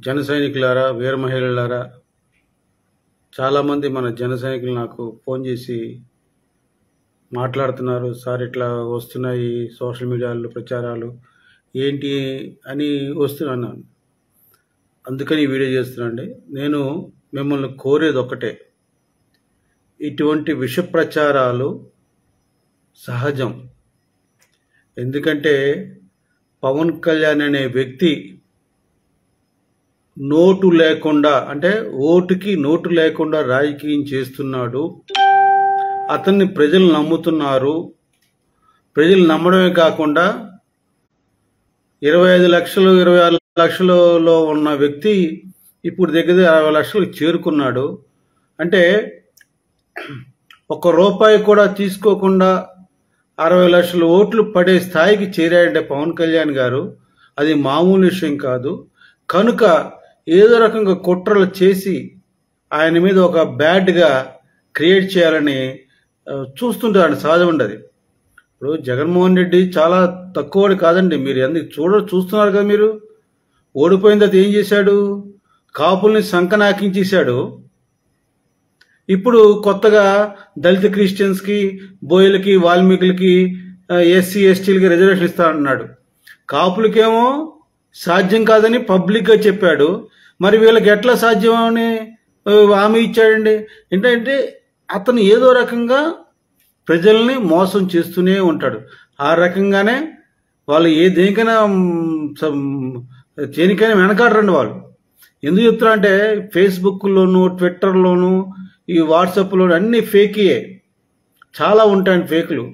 జన సైనికులారా వీర మహిళలారా చాలామంది మన జన సైనికులు నాకు ఫోన్ చేసి మాట్లాడుతున్నారు సార్ ఇట్లా వస్తున్నాయి సోషల్ మీడియాలో ప్రచారాలు ఏంటి అని వస్తున్నాను అందుకని ఈ వీడియో చేస్తున్నానండి నేను మిమ్మల్ని కోరేది ఒకటే ఇటువంటి విష ప్రచారాలు సహజం ఎందుకంటే పవన్ కళ్యాణ్ అనే వ్యక్తి నోటు లేకుండా అంటే ఓటుకి నోటు లేకుండా రాజకీయం చేస్తున్నాడు అతన్ని ప్రజలు నమ్ముతున్నారు ప్రజలు నమ్మడమే కాకుండా ఇరవై ఐదు లక్షలు ఇరవై ఆరు లక్షలలో ఉన్న వ్యక్తి ఇప్పుడు దగ్గర అరవై లక్షలకు చేరుకున్నాడు అంటే ఒక రూపాయి కూడా తీసుకోకుండా అరవై లక్షల ఓట్లు పడే స్థాయికి చేరాడంటే పవన్ కళ్యాణ్ గారు అది మామూలు విషయం కాదు కనుక ఏదో రకంగా కుట్రలు చేసి ఆయన మీద ఒక బ్యాడ్గా క్రియేట్ చేయాలని ఆ, చూస్తుంటారు సహజం ఉండదు ఇప్పుడు జగన్మోహన్ రెడ్డి చాలా తక్కువడు కాదండి మీరు ఎందుకు చూడ చూస్తున్నారు కదా మీరు ఓడిపోయిన తర్వాత ఏం చేశాడు కాపుల్ని సంకనాకించేశాడు ఇప్పుడు కొత్తగా దళిత క్రిస్టియన్స్కి బోయలకి వాల్మీకులకి ఎస్సీ ఎస్టీలకి రిజర్వేషన్ ఇస్తా అన్నాడు కాపులకేమో సాధ్యం కాదని పబ్లిక్గా చెప్పాడు మరి వీళ్ళకి ఎట్లా సాధ్యం అని ఆ, హామీ ఇచ్చాడండి ఏంటంటే అతను ఏదో రకంగా ప్రజల్ని మోసం చేస్తూనే ఉంటాడు ఆ రకంగానే వాళ్ళు ఏ దేనికైనా మ్, సం- దేనికైనా వెనకాడరండి వాళ్ళు ఎందుకు చెప్తున్నా అంటే ఫేస్బుక్లోను ట్విట్టర్లోను ఈ వాట్సాప్లోను అన్ని ఫేకియే చాలా ఉంటాయండి ఫేకులు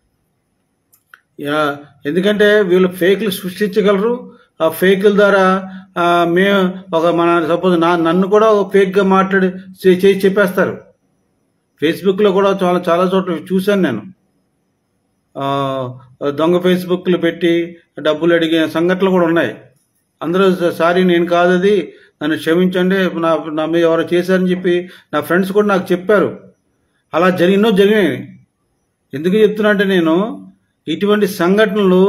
యా, ఎందుకంటే వీళ్ళు ఫేక్లు సృష్టించగలరు ఆ ఫేకుల ద్వారా ఆ, మేము ఒక మన సపోజ్ నా నన్ను కూడా ఒక ఫేక్గా మాట్లాడి చే- చేసి చెప్పేస్తారు ఫేస్బుక్లో కూడా చాలా చాలా చోట్ల చూశాను నేను ఆ, దొంగ ఫేస్బుక్లు పెట్టి డబ్బులు అడిగిన సంఘటనలు కూడా ఉన్నాయి అందరూ సారీ నేను కాదు అది నన్ను క్షమించండి నా నా మీద ఎవరో చేశారని చెప్పి నా ఫ్రెండ్స్ కూడా నాకు చెప్పారు అలా జరిగినో జరిగినాయి ఎందుకు చెప్తున్నా అంటే నేను ఇటువంటి సంఘటనలు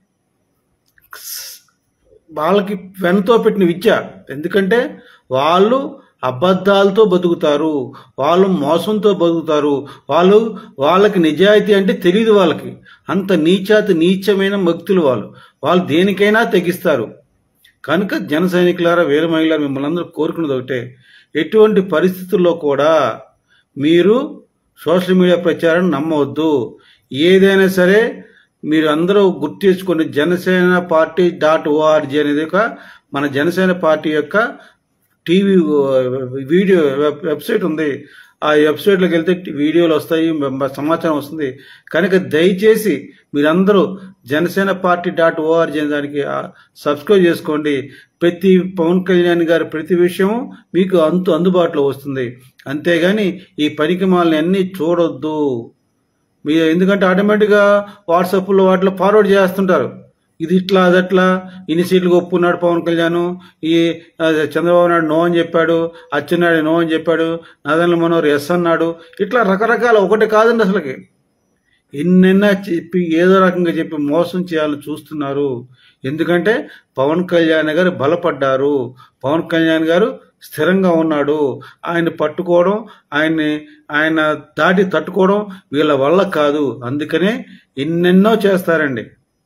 వాళ్ళకి వెనతో పెట్టిన విద్య ఎందుకంటే వాళ్ళు అబద్ధాలతో బతుకుతారు వాళ్ళు మోసంతో బతుకుతారు వాళ్ళు వాళ్ళకి నిజాయితీ అంటే తెలియదు వాళ్ళకి అంత నీచాతి నీచమైన భక్తులు వాళ్ళు వాళ్ళు దేనికైనా తెగిస్తారు కనుక జన సైనికులారా వీర మహిళలు మిమ్మల్ని అందరూ కోరుకున్నది ఒకటే ఎటువంటి పరిస్థితుల్లో కూడా మీరు సోషల్ మీడియా ప్రచారం నమ్మవద్దు ఏదైనా సరే మీరు అందరూ గుర్తు చేసుకుని జనసేన పార్టీ డాట్ ఓఆర్జీ అనేది ఒక మన జనసేన పార్టీ యొక్క టీవీ వీడియో వెబ్- వెబ్సైట్ ఉంది ఆ వెబ్సైట్లోకి వెళ్తే వీడియోలు వస్తాయి మ- సమాచారం వస్తుంది కనుక దయచేసి మీరందరూ జనసేన పార్టీ డాట్ ఓఆర్జీ అనే దానికి ఆ, సబ్స్క్రైబ్ చేసుకోండి ప్రతి పవన్ కళ్యాణ్ గారి ప్రతి విషయం మీకు అంతు అందుబాటులో వస్తుంది అంతేగాని ఈ పనికిమాలని అన్నీ చూడొద్దు మీరు ఎందుకంటే ఆటోమేటిక్గా వాట్సాప్లో వాటిలో ఫార్వర్డ్ చేస్తుంటారు ఇది ఇట్లా అది అట్లా ఇన్ని సీట్లు ఒప్పుకున్నాడు పవన్ కళ్యాణ్ ఈ ఆ, చంద్రబాబు నాయుడు నో అని చెప్పాడు అచ్చెన్నాయుడు నో అని చెప్పాడు నదన్ల మనోహర్ ఎస్ అన్నాడు ఇట్లా రకరకాల ఒకటి కాదండి అసలుకి ఎన్నెన్నా చెప్పి ఏదో రకంగా చెప్పి మోసం చేయాలని చూస్తున్నారు ఎందుకంటే పవన్ కళ్యాణ్ గారు బలపడ్డారు పవన్ కళ్యాణ్ గారు స్థిరంగా ఉన్నాడు ఆయన పట్టుకోవడం ఆయన్ని ఆయన దాటి తట్టుకోవడం వీళ్ళ వల్ల కాదు అందుకనే ఎన్నెన్నో చేస్తారండి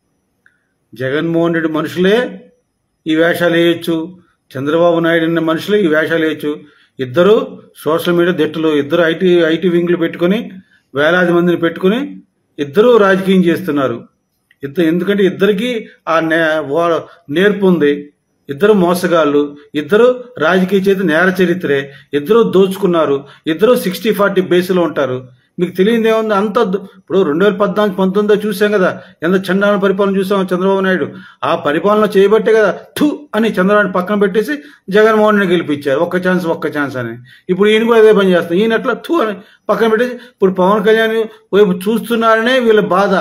జగన్మోహన్ రెడ్డి మనుషులే ఈ వేషాలు వేయొచ్చు చంద్రబాబు నాయుడు అన్న మనుషులే ఈ వేషాలు వేయొచ్చు ఇద్దరు సోషల్ మీడియా దిట్టలు ఇద్దరు ఐటీ ఐటీ వింగ్లు పెట్టుకొని వేలాది మందిని పెట్టుకొని ఇద్దరు రాజకీయం చేస్తున్నారు ఇద్దరు ఎందుకంటే ఇద్దరికి ఆ నే వా- నేర్పు ఉంది ఇద్దరు మోసగాళ్ళు ఇద్దరు రాజకీయ చేతి నేర చరిత్రే ఇద్దరు దోచుకున్నారు ఇద్దరు సిక్స్టీ ఫార్టీ బేస్లో ఉంటారు మీకు తెలియదు ఏముంది అంత ద- ఇప్పుడు రెండు వేల పద్నాలుగు పంతొమ్మిదిలో చూసాం కదా ఎంత చండాల పరిపాలన చూసాం చంద్రబాబు నాయుడు ఆ పరిపాలన చేయబట్టే కదా థు అని చంద్రబాబు పక్కన పెట్టేసి జగన్మోహన్ రెడ్డి గెలిపించారు ఒక్క ఛాన్స్ ఒక్క ఛాన్స్ అని ఇప్పుడు ఈయన కూడా అదే పని చేస్తాం ఈయన అట్లా థు అని పక్కన పెట్టేసి ఇప్పుడు పవన్ కళ్యాణ్ వైపు చూస్తున్నారనే వీళ్ళ బాధ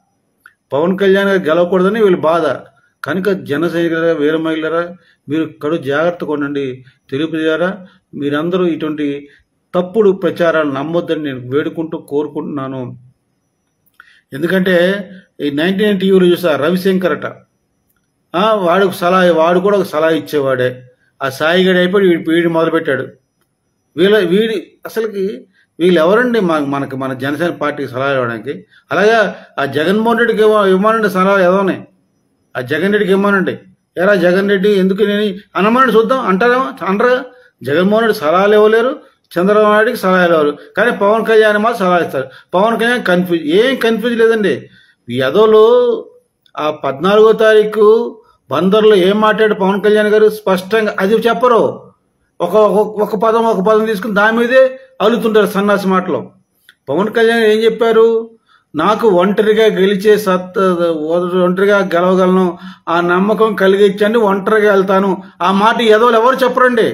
పవన్ కళ్యాణ్ గారు గెలవకూడదని వీళ్ళ బాధ కనుక జన సైనికులరా వీర మహిళరా మీరు కడు జాగ్రత్తగా ఉండండి తెలుగు ప్రజారా మీరందరూ ఇటువంటి తప్పుడు ప్రచారాలు నమ్మొద్దని నేను వేడుకుంటూ కోరుకుంటున్నాను ఎందుకంటే ఈ నైన్టీ నైన్ టీవీలో చూసా రవిశంకర్ అట ఆ, వాడు సలహా వాడు కూడా ఒక సలహా ఇచ్చేవాడే ఆ సాయిగడి అయిపోయి వీడి వీడి మొదలుపెట్టాడు వీళ్ళ వీడి అసలుకి వీళ్ళు ఎవరండి మా మనకి మన జనసేన పార్టీకి సలహా ఇవ్వడానికి అలాగే ఆ జగన్మోహన్ రెడ్డికి ఇవ్వ ఇవ్వమనండి సలహా ఏదోనే ఆ జగన్ రెడ్డికి ఇవ్వమనండి ఎరా జగన్ రెడ్డి ఎందుకు నేను అనమని చూద్దాం అంటారా అనరా జగన్మోహన్ రెడ్డి సలహాలు ఇవ్వలేరు చంద్రబాబు నాయుడికి సలహాలు ఇవ్వరు కానీ పవన్ కళ్యాణ్ మాత్రం సలహా ఇస్తారు పవన్ కళ్యాణ్ కన్ఫ్యూజ్ ఏం కన్ఫ్యూజ్ లేదండి ఈ యదోలు ఆ పద్నాలుగో తారీఖు బందర్లో ఏం మాట్లాడు పవన్ కళ్యాణ్ గారు స్పష్టంగా అది చెప్పరు ఒక ఒక- ఒక పదం ఒక పదం తీసుకుని దాని మీదే అలుతుంటారు సన్నాసి మాటలు పవన్ కళ్యాణ్ ఏం చెప్పారు నాకు ఒంటరిగా గెలిచే సత్ ఒంటరిగా గెలవగలను ఆ నమ్మకం కలిగించండి ఒంటరిగా వెళ్తాను ఆ మాట ఎదవలు ఎవరు చెప్పరండి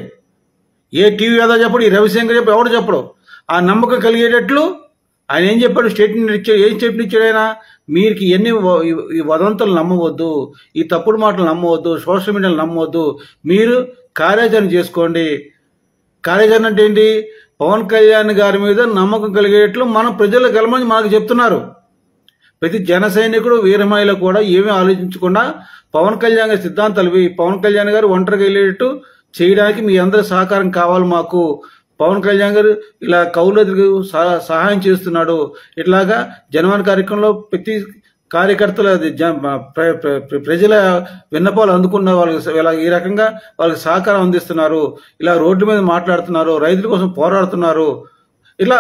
ఏ టీవీ ఏదో చెప్పడు ఈ రవిశంకర్ చెప్పు ఎవడు చెప్పడు ఆ నమ్మకం కలిగేటట్లు ఆయన ఏం చెప్పాడు స్టేట్మెంట్ ఇచ్చాడు ఏం స్టేట్మెంట్ ఇచ్చాడు ఆయన మీరు ఎన్ని వ- ఈ- ఈ వదంతులు నమ్మవద్దు ఈ తప్పుడు మాటలు నమ్మవద్దు సోషల్ మీడియాలు నమ్మవద్దు మీరు కార్యాచరణ చేసుకోండి కార్యాచరణ అంటే ఏంటి పవన్ కళ్యాణ్ గారి మీద నమ్మకం కలిగేట్లు మనం ప్రజలకు గెలమని మనకు చెప్తున్నారు ప్రతి జన సైనికుడు వీరమహిళ కూడా ఏమీ ఆలోచించకుండా పవన్ కళ్యాణ్ గారి సిద్ధాంతాలు ఇవి. పవన్ కళ్యాణ్ గారు ఒంటరిగా వెళ్ళేటట్టు చేయడానికి మీ అందరి సహకారం కావాలి మాకు పవన్ కళ్యాణ్ గారు ఇలా కౌలులకు సహ- సహాయం చేస్తున్నాడు ఇట్లాగా జనవరి కార్యక్రమంలో ప్రతి కార్యకర్తల అది జ- ప్ర- ప్ర- ప్ర- ప్రజల విన్నపాలు అందుకున్న వాళ్ళకి ఇలా ఈ రకంగా వాళ్ళకి సహకారం అందిస్తున్నారు ఇలా రోడ్డు మీద మాట్లాడుతున్నారు రైతుల కోసం పోరాడుతున్నారు ఇలా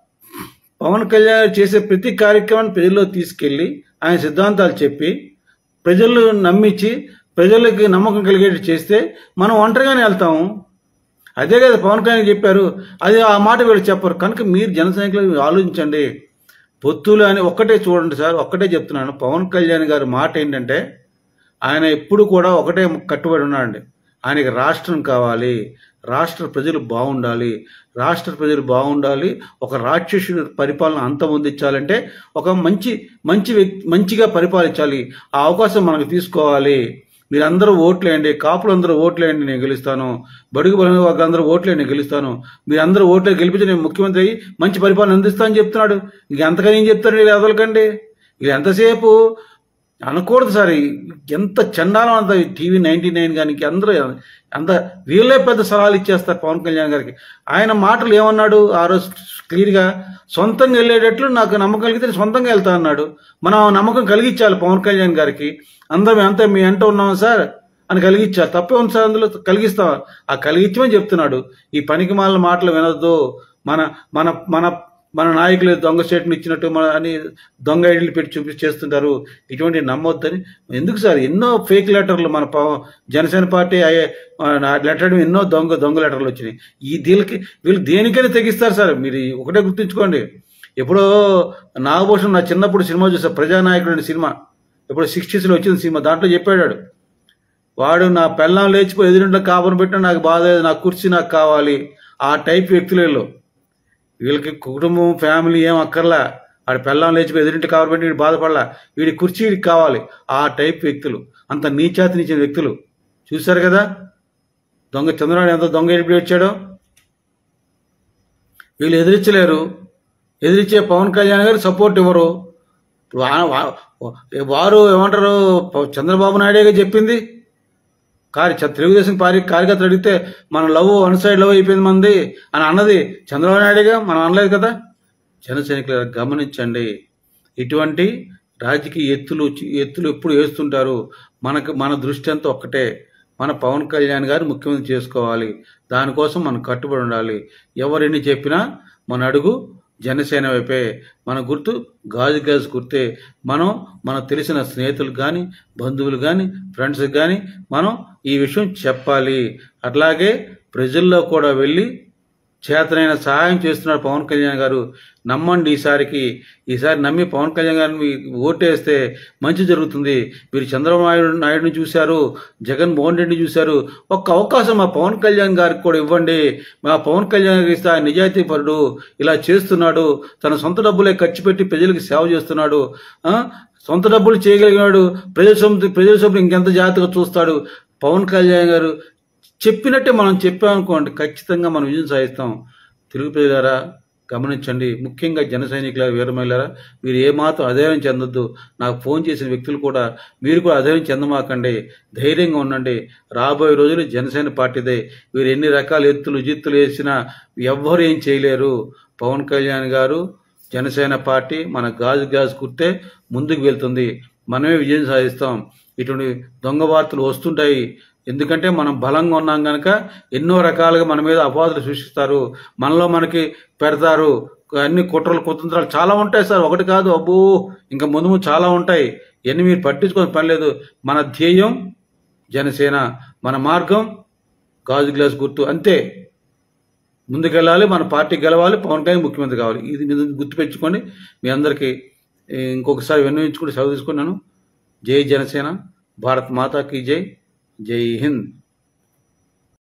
పవన్ కళ్యాణ్ గారు చేసే ప్రతి కార్యక్రమాన్ని ప్రజల్లో తీసుకెళ్లి ఆయన సిద్ధాంతాలు చెప్పి ప్రజలు నమ్మించి ప్రజలకి నమ్మకం కలిగేట్టు చేస్తే మనం ఒంటరిగానే వెళ్తాము అదే కదా పవన్ కళ్యాణ్ చెప్పారు అది ఆ మాట వీళ్ళు చెప్పరు కనుక మీరు జన సైనికులు ఆలోచించండి పొత్తులు అని ఒక్కటే చూడండి సార్ ఒక్కటే చెప్తున్నాను పవన్ కళ్యాణ్ గారి మాట ఏంటంటే ఆయన ఎప్పుడు కూడా ఒకటే కట్టుబడి ఉన్నాడండి ఆయనకి రాష్ట్రం కావాలి రాష్ట్ర ప్రజలు బాగుండాలి రాష్ట్ర ప్రజలు బాగుండాలి ఒక రాక్షసుడి పరిపాలన అంతమొందించాలంటే ఒక మంచి మంచి వ్యక్తి మంచిగా పరిపాలించాలి ఆ అవకాశం మనకు తీసుకోవాలి మీరందరూ ఓట్లేయండి కాపులు అందరూ ఓట్లేయండి నేను గెలుస్తాను బడుగు బలమైన వర్గాలందరూ ఓట్లేయండి నేను గెలుస్తాను మీరందరూ ఓట్లే గెలిపించి నేను ముఖ్యమంత్రి అయ్యి మంచి పరిపాలన అందిస్తానని చెప్తున్నాడు ఇంక ఎంతకని ఏం చెప్తారు వీళ్ళు ఎదలకండి ఇది ఎంతసేపు అనకూడదు సార్ ఎంత చండాలం అంత టీవీ నైన్టీ నైన్ కానీ అందరూ అంత వీళ్ళే పెద్ద సలహాలు ఇచ్చేస్తారు పవన్ కళ్యాణ్ గారికి ఆయన మాటలు ఏమన్నాడు ఆ రోజు క్లియర్గా సొంతంగా వెళ్ళేటట్లు నాకు నమ్మకం కలిగితే నేను సొంతంగా వెళ్తా అన్నాడు మనం ఆ నమ్మకం కలిగించాలి పవన్ కళ్యాణ్ గారికి అందరం ఎంత మీ అంట ఉన్నాం సార్ అని కలిగించాలి తప్పే ఉంది సార్ అందులో కలిగిస్తాం ఆ కలిగించమని చెప్తున్నాడు ఈ పనికి మాలిన మాటలు వినొద్దు మన మన మన మన నాయకులు దొంగ స్టేట్మెంట్ ఇచ్చినట్టు మన అని దొంగ ఐడీలు పెట్టి చూపి చేస్తుంటారు ఇటువంటి నమ్మొద్దని ఎందుకు సార్ ఎన్నో ఫేక్ లెటర్లు మన పవ- జనసేన పార్టీ అయ్యే- ఆ లెటర్ ఎన్నో దొంగ దొంగ లెటర్లు వచ్చినాయి ఈ దీనికి వీళ్ళు దేనికైనా తెగిస్తారు సార్ మీరు ఒకటే గుర్తుంచుకోండి ఎప్పుడో నాగభూషణ్ నా చిన్నప్పుడు సినిమా చూసా ప్రజానాయకుడు అనే సినిమా ఇప్పుడు సిక్స్టీస్లో వచ్చిన సినిమా దాంట్లో చెప్పాడు వాడు. వాడు నా పెళ్ళం లేచిపోయి ఎదురుంటే కాపురం పెట్టినా నాకు బాధ లేదు నా కుర్చీ నాకు కావాలి ఆ టైప్ వ్యక్తులు వీళ్ళు వీళ్ళకి కుటుంబం ఫ్యామిలీ ఏం అక్కర్లా ఆడి పెళ్ళం లేచిపోయి ఎదురింటి కాపురం పెట్టి వీడు బాధపడలా వీడి కుర్చీ వీడికి కావాలి ఆ టైప్ వ్యక్తులు అంత నీచాతి నీచిన వ్యక్తులు చూశారు కదా దొంగ చంద్రబాబు ఎంత దొంగ ఎడిపి వచ్చాడో వీళ్ళు ఎదిరించలేరు ఎదిరించే పవన్ కళ్యాణ్ గారు సపోర్ట్ ఇవ్వరు వా- వా- వారు ఏమంటారు ప- చంద్రబాబు నాయుడే చెప్పింది కారు చ- తెలుగుదేశం పార్టీ కార్యకర్తలు అడిగితే మన లవ్ వన్ సైడ్ లవ్ అయిపోయింది మంది అని అన్నది చంద్రబాబు నాయుడుగా మనం అనలేదు కదా జన సైనికులు గమనించండి ఇటువంటి రాజకీయ ఎత్తులు ఎత్తులు ఎప్పుడు వేస్తుంటారు మనకు మన దృష్టి అంతా ఒక్కటే మన పవన్ కళ్యాణ్ గారు ముఖ్యమంత్రి చేసుకోవాలి దానికోసం మనం కట్టుబడి ఉండాలి ఎవరెన్ని చెప్పినా మన అడుగు జనసేన వైపే మన గుర్తు గాజు గ్లాస్ గుర్తే మనం మనకు తెలిసిన స్నేహితులు కానీ బంధువులు కానీ ఫ్రెండ్స్కి కానీ మనం ఈ విషయం చెప్పాలి అట్లాగే ప్రజల్లో కూడా వెళ్ళి చేతనైన సహాయం చేస్తున్నాడు పవన్ కళ్యాణ్ గారు నమ్మండి ఈసారికి ఈసారి నమ్మి పవన్ కళ్యాణ్ గారిని ఓటేస్తే మంచి జరుగుతుంది మీరు చంద్రబాబు నాయుడు నాయుడుని చూశారు జగన్మోహన్ రెడ్డిని చూశారు ఒక్క అవకాశం మా పవన్ కళ్యాణ్ గారికి కూడా ఇవ్వండి మా పవన్ కళ్యాణ్ గారికి ఇస్తే ఆయన నిజాయితీ పరుడు ఇలా చేస్తున్నాడు తన సొంత డబ్బులే ఖర్చు పెట్టి ప్రజలకు సేవ చేస్తున్నాడు ఆ? సొంత డబ్బులు చేయగలిగినాడు ప్రజల సొమ్ము ప్రజల సొమ్ము ఇంకెంత జాగ్రత్తగా చూస్తాడు పవన్ కళ్యాణ్ గారు చెప్పినట్టే మనం చెప్పామనుకోండి ఖచ్చితంగా మనం విజయం సాధిస్తాం తెలుగు ప్రజలారా గమనించండి ముఖ్యంగా జన సైనికుల వీరమహిళరా మీరు ఏమాత్రం అధైర్యం చెందొద్దు నాకు ఫోన్ చేసిన వ్యక్తులు కూడా మీరు కూడా అధైర్యం చెందమాకండి ధైర్యంగా ఉండండి రాబోయే రోజులు జనసేన పార్టీదే వీరు ఎన్ని రకాల ఎత్తులు జిత్తులు వేసినా ఎవ్వరు ఏం చేయలేరు పవన్ కళ్యాణ్ గారు జనసేన పార్టీ మన గాజు గాజు కుర్తే ముందుకు వెళ్తుంది మనమే విజయం సాధిస్తాం ఇటువంటి దొంగ వార్తలు వస్తుంటాయి ఎందుకంటే మనం బలంగా ఉన్నాం కనుక ఎన్నో రకాలుగా మన మీద అపవాదులు సృష్టిస్తారు మనలో మనకి పెడతారు అన్ని కుట్రలు కుతంత్రాలు చాలా ఉంటాయి సార్ ఒకటి కాదు అబ్బో ఇంకా ముందు ముందు చాలా ఉంటాయి ఇవన్నీ మీరు పట్టించుకొని పని లేదు మన ధ్యేయం జనసేన మన మార్గం గాజు గ్లాస్ గుర్తు అంతే ముందుకెళ్ళాలి మన పార్టీ గెలవాలి పవన్ కళ్యాణ్ ముఖ్యమంత్రి కావాలి ఇది మీరు గుర్తుపెట్టుకోండి మీ అందరికీ ఇంకొకసారి విన్నవించుకుంటే సెలవు తీసుకున్నాను జై జనసేన భారత్ మాతాకి జై జై హింద్